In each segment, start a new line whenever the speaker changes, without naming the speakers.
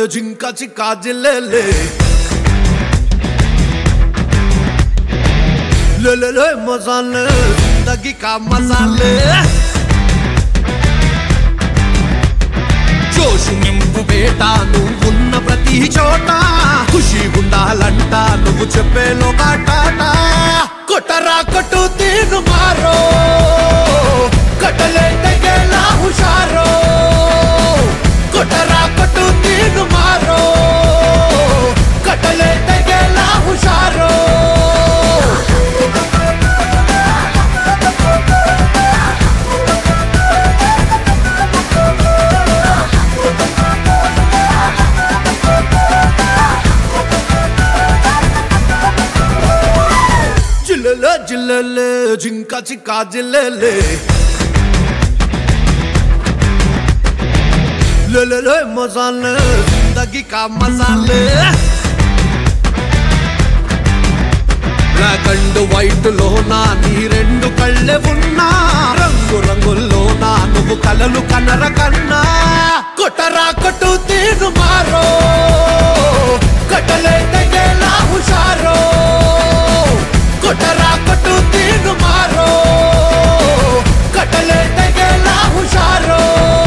జింక చిక్కా జిల్లెలే ले ले ले मसाले जिंदगी का मसाले జోషు నింపు వేట నువ్వున్న ప్రతి చోట ఖుషి ఉండాలంట నువ్వు చెప్పేలో కాటాట కొట్టరా కొట్టు తీను మారో కట్టలే తెగేలా హుషారో కొట్టరా కొట్టు తీను మారో కట్టలే తెగేలా హుషారో జిల్లెలే జిల్లెలే జింక చిక్క జిల్లెలే లేలే మసాలే జిందగీ కా మసాలే బ్లాక్ అండ్ వైట్ లోనా నీ రెండు కళ్ళే ఉన్నా రంగు రంగుల్లోనా నువ్వు కలలు కనర కన్నా కొట్టరా కొట్టు తీను మారో కట్టలే తెగేలా హుషారో కొట్టరా కొట్టు తీను మారో కట్టలే తెగేలా హుషారో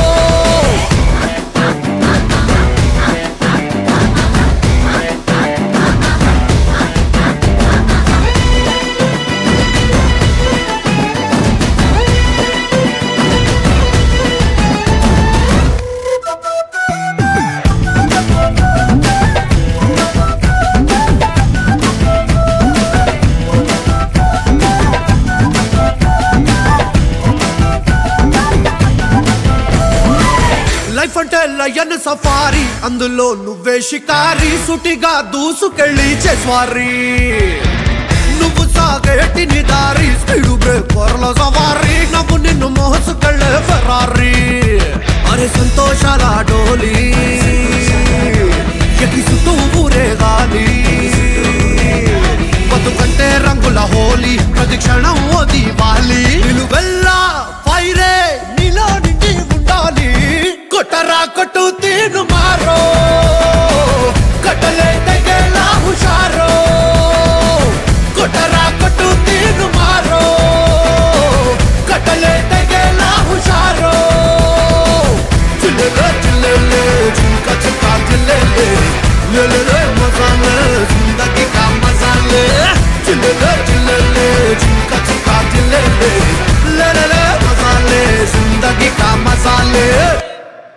లైఫ్ అంటే లయన్ సఫారీ అందులో నువ్వే షికారి సుటిగా దూసుకెళ్ళి చేస్వారీ నువ్వు సాగేటి నిదారి స్పీడు బ్రేకర్ల సవారీ నవ్వు నిన్ను మోసుకెళ్ళే ఫెరారీ అరే సంతోషాల డోలి ఎగిసుతూ ఊరే గాలి బతుకంటే రంగుల హోలీ ప్రతి క్షణం ఓ దీవాలి నిలువెల్లా ఫైరే